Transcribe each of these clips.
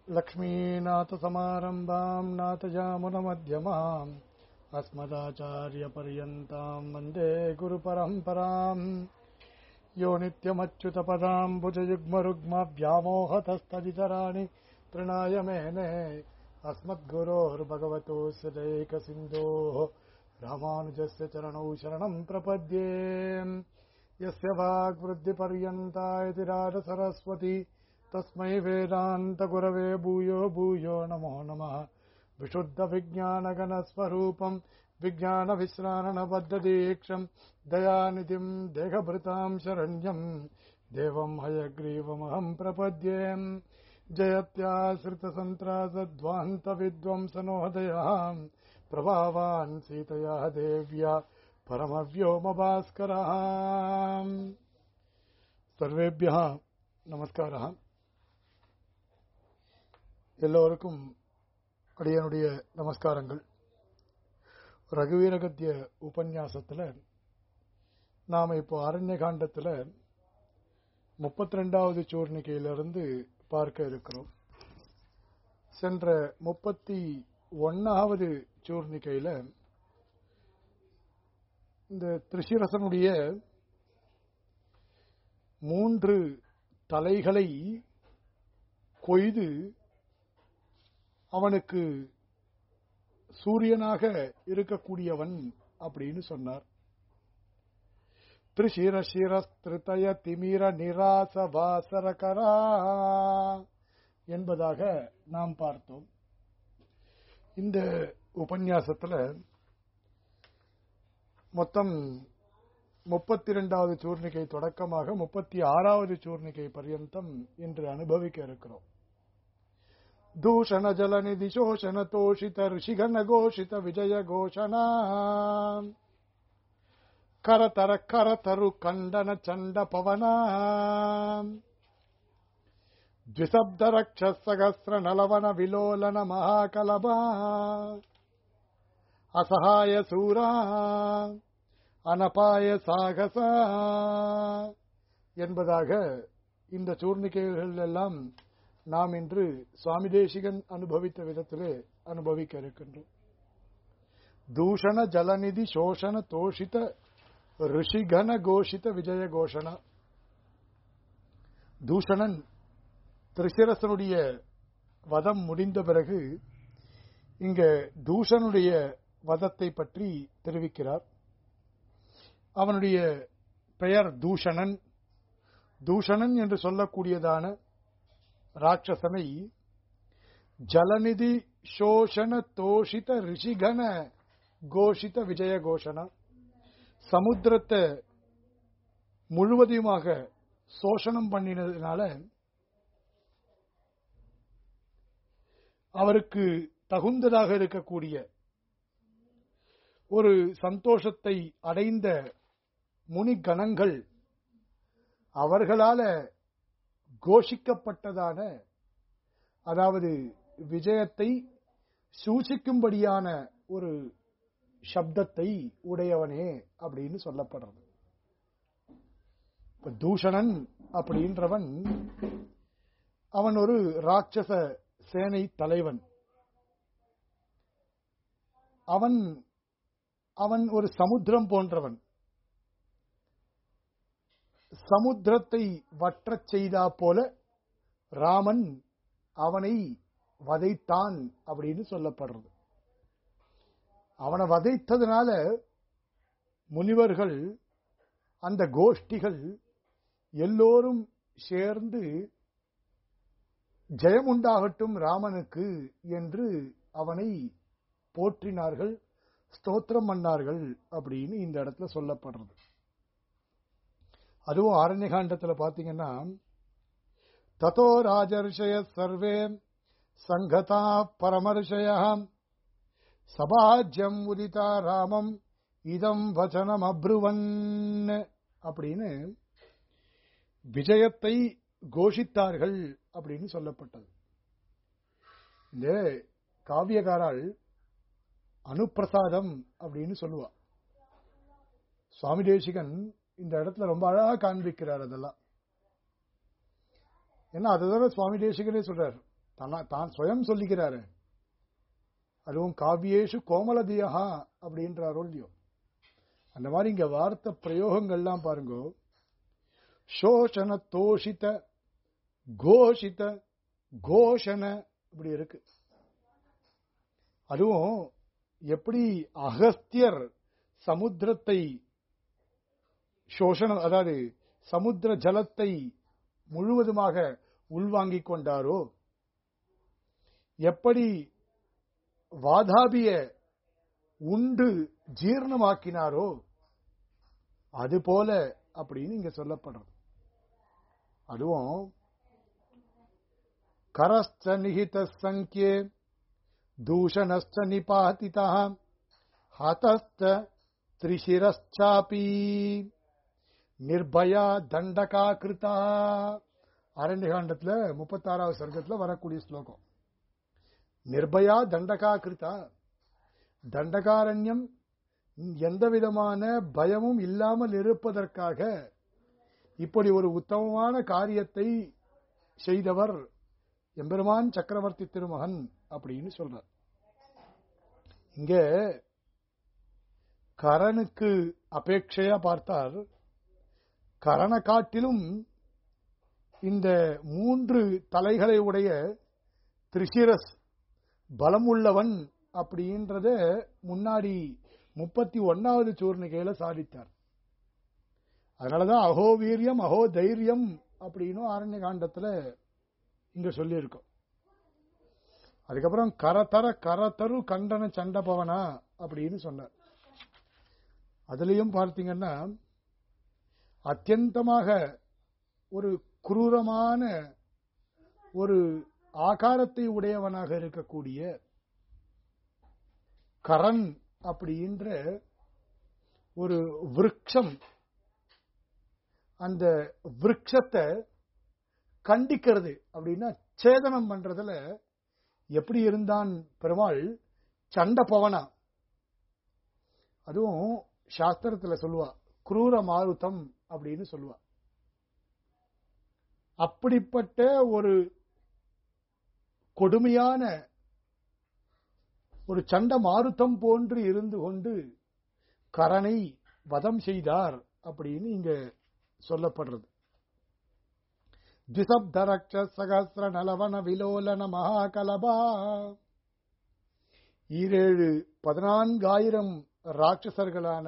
लक्ष्मीनाथसमारम्भाम् नाथजामुनमध्यमाम् अस्मदाचार्यपर्यन्ताम् वन्दे गुरुपरम्पराम् यो नित्यमच्युतपदाम् भुजयुग्मरुग्मव्यामोहतस्तदितराणि तृणाय मेने अस्मद्गुरोर्भगवतोऽस्य दैकसिन्धोः रामानुजस्य चरणौ शरणम् प्रपद्ये यस्य वाग्वृद्धिपर्यन्ता इति राजसरस्वती तस्मै वेदान्तगुरवे भूयो भूयो नमो नमः विशुद्धविज्ञानगणस्वरूपम् विज्ञानविश्राणबद्धदीक्षम् दयानिधिम् देहभृताम् शरण्यम् देवम् हयग्रीवमहम् प्रपद्ये जयत्याश्रितसन्त्रासध्वान्तविद्वंसनोदयः प्रभावान् सीतया देव्या परमव्योमभास्करः सर्वेभ्यः நமஸ்காரம் எல்லோருக்கும் அடியனுடைய நமஸ்காரங்கள் ரகுவீரகத்திய உபன்யாசத்தில் நாம் இப்போ அரண்ய காண்டத்தில் முப்பத்தி ரெண்டாவது சூர்ணிகையிலிருந்து பார்க்க இருக்கிறோம் சென்ற முப்பத்தி ஒன்னாவது சூர்ணிகையில் இந்த திருஷிரசனுடைய மூன்று தலைகளை கொய்து அவனுக்கு சூரியனாக இருக்கக்கூடியவன் அப்படின்னு சொன்னார் திரிஷிர சிரஸ்திருதய திமிர நிராச பாசரகரா என்பதாக நாம் பார்த்தோம் இந்த உபன்யாசத்தில் மொத்தம் முப்பத்தி இரண்டாவது சூர்ணிகை தொடக்கமாக முப்பத்தி ஆறாவது சூர்ணிகை பர்யந்தம் இன்று அனுபவிக்க இருக்கிறோம் தூஷண ஜலநிதி சோஷண தோஷித ரிஷிகண கோஷித விஜய கோஷணா கரதர கரதரு கண்டன சண்ட பவனா ದ್ವಿಸಬ್ದ ರಕ್ಷ ಸಹಸ್ರ ನಲವನ ವಿಲೋಲನ ಮಹಾಕಲಬಾ ಅಸಹಾಯ ಸೂರಾ அனபாய சாகசா என்பதாக இந்த சூர்ணிகைகள் எல்லாம் நாம் இன்று சுவாமி தேசிகன் அனுபவித்த விதத்திலே அனுபவிக்க இருக்கின்றோம் தூஷண ஜலநிதி சோஷண தோஷித ரிஷிகன கோஷித விஜய கோஷணா தூஷணன் திருசிரசனுடைய வதம் முடிந்த பிறகு இங்க தூஷனுடைய வதத்தை பற்றி தெரிவிக்கிறார் அவனுடைய பெயர் தூஷணன் தூஷணன் என்று சொல்லக்கூடியதான ராட்சசனை ஜலநிதி சோஷண தோஷித ரிஷிகன கோஷித விஜய கோஷணா சமுத்திரத்தை முழுவதையுமாக சோஷணம் பண்ணினதுனால அவருக்கு தகுந்ததாக இருக்கக்கூடிய ஒரு சந்தோஷத்தை அடைந்த முனிகணங்கள் அவர்களால கோஷிக்கப்பட்டதான அதாவது விஜயத்தை சூசிக்கும்படியான ஒரு சப்தத்தை உடையவனே அப்படின்னு சொல்லப்படுறது இப்ப தூஷணன் அப்படின்றவன் அவன் ஒரு ராட்சச சேனை தலைவன் அவன் அவன் ஒரு சமுத்திரம் போன்றவன் சமுத்திரத்தை வற்றச் செய்தா போல ராமன் அவனை வதைத்தான் அப்படின்னு சொல்லப்படுறது அவனை வதைத்ததுனால முனிவர்கள் அந்த கோஷ்டிகள் எல்லோரும் சேர்ந்து ஜெயமுண்டாகட்டும் ராமனுக்கு என்று அவனை போற்றினார்கள் ஸ்தோத்திரம் பண்ணார்கள் அப்படின்னு இந்த இடத்துல சொல்லப்படுறது அதுவும் ஆரண்யகாண்டத்தில் பார்த்தீங்கன்னா ததோ ராஜர்ஷய சர்வே சங்கதா பரமர்ஷய சபாஜ்யம் உதிதா ராமம் இதம் வச்சனம் அப்ருவன் அப்படின்னு விஜயத்தை கோஷித்தார்கள் அப்படின்னு சொல்லப்பட்டது இந்த காவியகாரால் அனுப்பிரசாதம் அப்படின்னு சொல்லுவா சுவாமி தேசிகன் இந்த இடத்துல ரொம்ப அழகா காண்பிக்கிறார் அதெல்லாம் ஏன்னா அதுதானே சுவாமி தேசிகனே சொல்றார் தன்னா தான் சுயம் சொல்லிக்கிறாரு அதுவும் காவியேஷு கோமலதியா அப்படின்றாரோ இல்லையோ அந்த மாதிரி இங்க வார்த்தை பிரயோகங்கள்லாம் பாருங்க சோஷன தோஷித கோஷித கோஷன இப்படி இருக்கு அதுவும் எப்படி அகஸ்தியர் சமுத்திரத்தை சோஷனம் அதாவது சமுத்திர ஜலத்தை முழுவதுமாக உள்வாங்கிக் கொண்டாரோ எப்படி வாதாபிய உண்டு ஜீர்ணமாக்கினாரோ அதுபோல அப்படின்னு இங்க சொல்லப்படுறது அதுவும் கரஸ்த நிகித சங்கியே தூஷணஸ்த நிபாதிதா ஹதஸ்த திரிசிரச்சாபி நிர்பயா தண்டகா கிருதா அரண்யகாண்டத்துல முப்பத்தாறாவது சர்க்கத்துல வரக்கூடிய ஸ்லோகம் நிர்பயா தண்டகா கிருதா தண்டகாரண்யம் எந்த விதமான பயமும் இல்லாமல் இருப்பதற்காக இப்படி ஒரு உத்தமமான காரியத்தை செய்தவர் எம்பெருமான் சக்கரவர்த்தி திருமகன் அப்படின்னு சொல்றார் இங்க கரனுக்கு அபேட்சையா பார்த்தால் கரண காட்டிலும் இந்த மூன்று தலைகளை உடைய திரிசிரஸ் பலம் உள்ளவன் அப்படின்றத முன்னாடி முப்பத்தி ஒன்னாவது சூர்ணிகையில சாதித்தார் அதனாலதான் அகோ வீரியம் அகோ தைரியம் அப்படின்னும் ஆரண்ய காண்டத்துல இங்க சொல்லியிருக்கோம் அதுக்கப்புறம் கரதர கரதரு கண்டன சண்டபவனா அப்படின்னு சொன்னார் அதுலயும் பார்த்தீங்கன்னா அத்தியந்தமாக ஒரு குரூரமான ஒரு ஆகாரத்தை உடையவனாக இருக்கக்கூடிய கரண் அப்படின்ற ஒரு விருட்சம் அந்த விருட்சத்தை கண்டிக்கிறது அப்படின்னா சேதனம் பண்றதுல எப்படி இருந்தான் பெருமாள் சண்ட பவனா அதுவும் சாஸ்திரத்துல சொல்லுவா குரூர மாருத்தம் அப்படின்னு சொல்லுவா அப்படிப்பட்ட ஒரு கொடுமையான ஒரு சண்ட மாருத்தம் போன்று இருந்து கொண்டு கரனை வதம் செய்தார் அப்படின்னு இங்க சொல்லப்படுறது திசப்தரக்ஷ சகசிர நலவன விலோலன மகாகலபா ஈரேழு பதினான்காயிரம் ராட்சசர்களான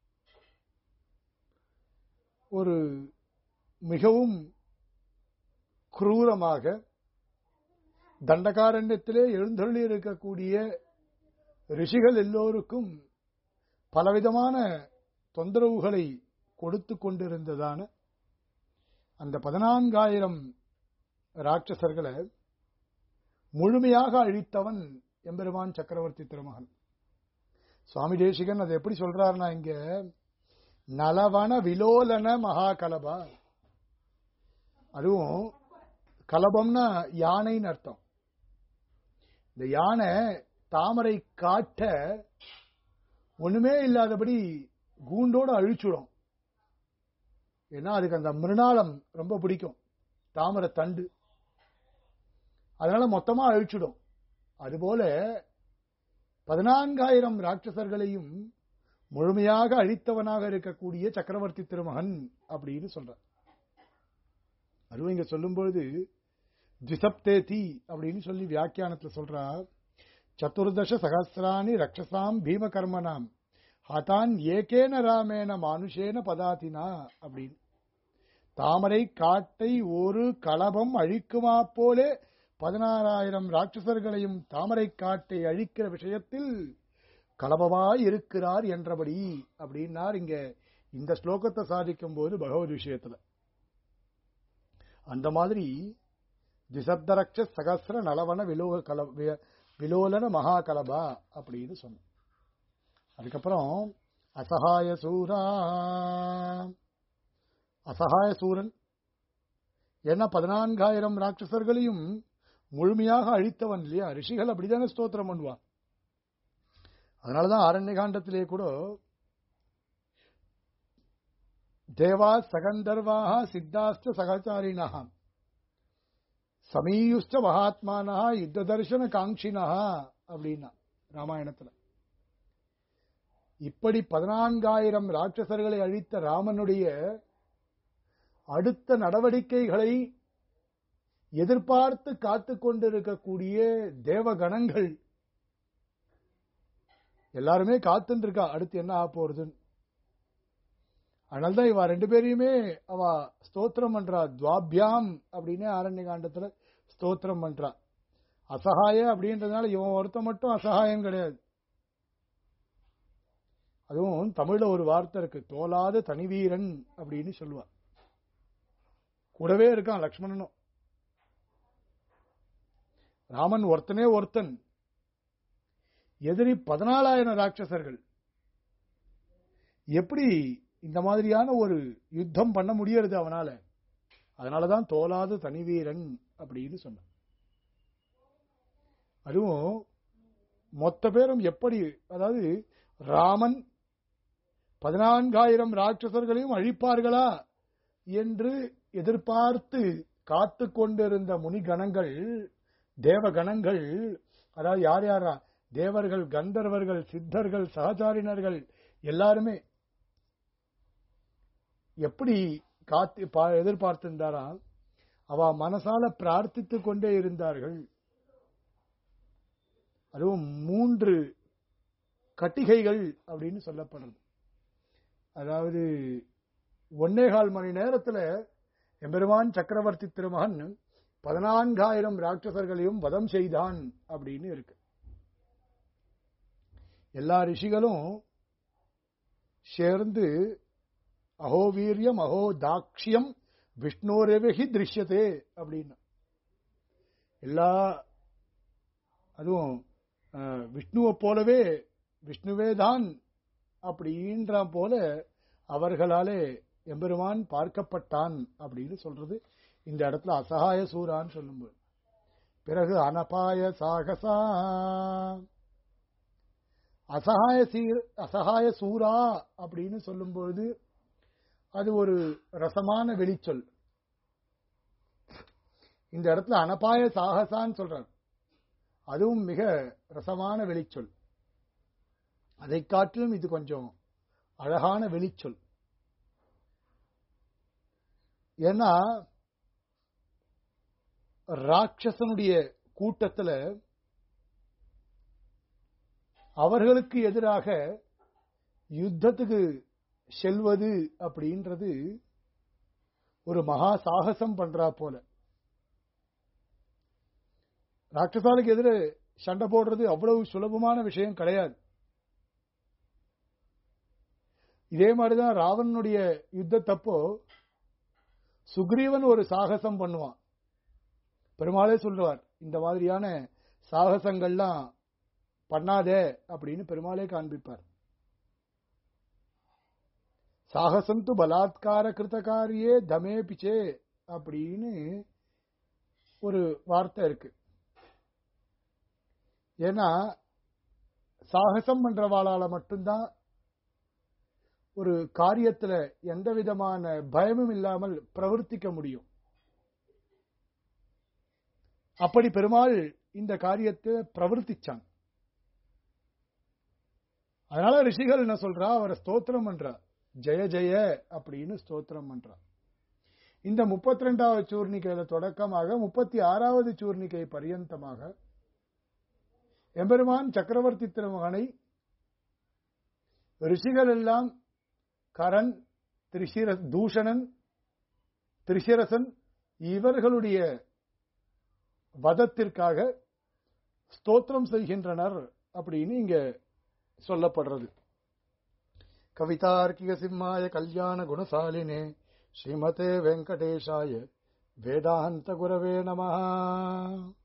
ஒரு மிகவும் குரூரமாக தண்டகாரண்யத்திலே எழுந்தருளி இருக்கக்கூடிய ரிஷிகள் எல்லோருக்கும் பலவிதமான தொந்தரவுகளை கொடுத்து கொண்டிருந்ததான அந்த பதினான்காயிரம் ராட்சசர்களை முழுமையாக அழித்தவன் எம்பெருமான் சக்கரவர்த்தி திருமகன் சுவாமி தேசிகன் அதை எப்படி சொல்றாருன்னா இங்க நலவன விலோலன மகா கலபா அதுவும் கலபம்னா யானைன்னு அர்த்தம் இந்த யானை தாமரை காட்ட ஒண்ணுமே இல்லாதபடி கூண்டோட அழிச்சுடும் ஏன்னா அதுக்கு அந்த மிருணாளம் ரொம்ப பிடிக்கும் தாமரை தண்டு அதனால மொத்தமா அழிச்சிடும் அதுபோல பதினான்காயிரம் ராட்சசர்களையும் முழுமையாக அழித்தவனாக இருக்கக்கூடிய சக்கரவர்த்தி திருமகன் அப்படின்னு சொல்ற அதுவும் இங்க சொல்லும் பொழுது திசப்தேதி அப்படின்னு சொல்லி வியாக்கியானத்துல சொல்றா சதுர்தச சகசிராணி ரக்ஷசாம் பீமகர்மனாம் ஹதான் ஏகேன ராமேன மானுஷேன பதாதினா அப்படின்னு தாமரை காட்டை ஒரு களபம் அழிக்குமா போலே பதினாறாயிரம் ராட்சசர்களையும் தாமரை காட்டை அழிக்கிற விஷயத்தில் களபமாய் இருக்கிறார் என்றபடி அப்படின்னார் இங்க இந்த ஸ்லோகத்தை சாதிக்கும் போது பகவத் விஷயத்துல அந்த மாதிரி திசப்தரக்ஷ சகசிர நலவன விலோக கல விலோலன மகா கலபா அப்படின்னு சொன்ன அதுக்கப்புறம் அசகாய சூரா அசகாய சூரன் ஏன்னா பதினான்காயிரம் ராட்சசர்களையும் முழுமையாக அழித்தவன் இல்லையா ரிஷிகள் அப்படிதானே ஸ்தோத்திரம் பண்ணுவா அதனாலதான் ஆரண்ய காண்டத்திலே கூட தேவா சகந்தர்வாக சித்தாஸ்த சகச்சாரினாக சமீயுஷ்ட மகாத்மானா யுத்த தர்சன காங்கினா அப்படின்னா ராமாயணத்துல இப்படி பதினான்காயிரம் ராட்சசர்களை அழித்த ராமனுடைய அடுத்த நடவடிக்கைகளை எதிர்பார்த்து காத்து கொண்டிருக்கக்கூடிய தேவகணங்கள் எல்லாருமே காத்துட்டு இருக்கா அடுத்து என்ன ஆக போறதுன்னு அதனால்தான் இவ ரெண்டு பேரையுமே அவ ஸ்தோத்திரம் பண்றா துவாபியாம் அப்படின்னு ஆரண்ய காண்டத்துல ஸ்தோத்திரம் பண்றா அசகாய அப்படின்றதுனால இவன் ஒருத்த மட்டும் அசகாயம் கிடையாது அதுவும் தமிழ்ல ஒரு வார்த்தை இருக்கு தோலாத தனிவீரன் அப்படின்னு சொல்லுவா கூடவே இருக்கான் லக்ஷ்மணனும் ராமன் ஒருத்தனே ஒருத்தன் எதிரி பதினாலாயிரம் ராட்சசர்கள் எப்படி இந்த மாதிரியான ஒரு யுத்தம் பண்ண முடியறது அவனால அதனாலதான் தோலாத தனிவீரன் அப்படின்னு சொன்னான் அதுவும் மொத்த பேரும் எப்படி அதாவது ராமன் பதினான்காயிரம் ராட்சசர்களையும் அழிப்பார்களா என்று எதிர்பார்த்து காத்து கொண்டிருந்த முனிகணங்கள் தேவகணங்கள் அதாவது யார் யாரா தேவர்கள் கந்தர்வர்கள் சித்தர்கள் சகச்சாரினர்கள் எல்லாருமே எப்படி காத்து பா- எதிர்பார்த்திருந்தாராம் அவ மனசால பிரார்த்தித்துக் கொண்டே இருந்தார்கள் அதுவும் மூன்று கட்டிகைகள் அப்படின்னு சொல்லப்படுறது அதாவது ஒன்னேகால் மணி நேரத்துல எம்பெருமான் சக்கரவர்த்தி திருமகன் பதினான்காயிரம் ராட்சசர்களையும் வதம் செய்தான் அப்படின்னு இருக்கு எல்லா ரிஷிகளும் சேர்ந்து அஹோ வீரியம் அஹோ தாக்ஷியம் விஷ்ணோரேவகி திருஷ்யத்தே அப்படின்னு எல்லா அதுவும் அஹ், விஷ்ணுவை போலவே விஷ்ணுவே தான் அப்படின்ற போல அவர்களாலே எம்பெருமான் பார்க்கப்பட்டான் அப்படின்னு சொல்றது இந்த இடத்துல அசகாய சூரான்னு சொல்லும்போது பிறகு அனபாய சாகசா அசகாய சீர் அசகாய சூரா அப்படின்னு சொல்லும்பொழுது அது ஒரு ரசமான வெளிச்சொல் இந்த இடத்துல அனபாய சாகசான்னு சொல்றார் அதுவும் மிக ரசமான வெளிச்சொல் அதை காட்டிலும் இது கொஞ்சம் அழகான வெளிச்சொல் ஏன்னா ராட்சசனுடைய கூட்டத்துல அவர்களுக்கு எதிராக யுத்தத்துக்கு செல்வது அப்படின்றது ஒரு மகா சாகசம் பண்றா போல ராட்சசாலுக்கு எதிர சண்டை போடுறது அவ்வளவு சுலபமான விஷயம் கிடையாது இதே மாதிரிதான் ராவணனுடைய யுத்தத்தப்போ சுக்ரீவன் ஒரு சாகசம் பண்ணுவான் பெருமாளே சொல்லுவார் இந்த மாதிரியான சாகசங்கள்லாம் பண்ணாதே அப்படின்னு பெருமாளே காண்பிப்பார் சாகசம் து பலாத்கார கிருத்தகாரியே தமே பிச்சே அப்படின்னு ஒரு வார்த்தை இருக்கு ஏன்னா சாகசம் பண்றவாளால மட்டும்தான் ஒரு காரியத்துல எந்த விதமான பயமும் இல்லாமல் பிரவர்த்திக்க முடியும் அப்படி பெருமாள் இந்த காரியத்தை பிரவர்த்திச்சான் அதனால ரிஷிகள் என்ன சொல்றா அவரை ஸ்தோத்திரம் பண்றா ஜெய ஜெய அப்படின்னு ஸ்தோத்திரம் பண்றா இந்த முப்பத்தி ரெண்டாவது சூர்ணிக்கையில தொடக்கமாக முப்பத்தி ஆறாவது சூர்ணிக்கை பரியந்தமாக எம்பெருமான் சக்கரவர்த்தி திருமகனை ரிஷிகள் எல்லாம் கரண் திரிசிர தூஷணன் திரிசிரசன் இவர்களுடைய வதத்திற்காக ஸ்தோத்திரம் செய்கின்றனர் அப்படின்னு இங்க சொல்லப்படுறது கவிதார்க்கிக சிம்மாய கல்யாண குணசாலினே ஸ்ரீமதே வெங்கடேஷாய வேதாந்த குரவே நமஹ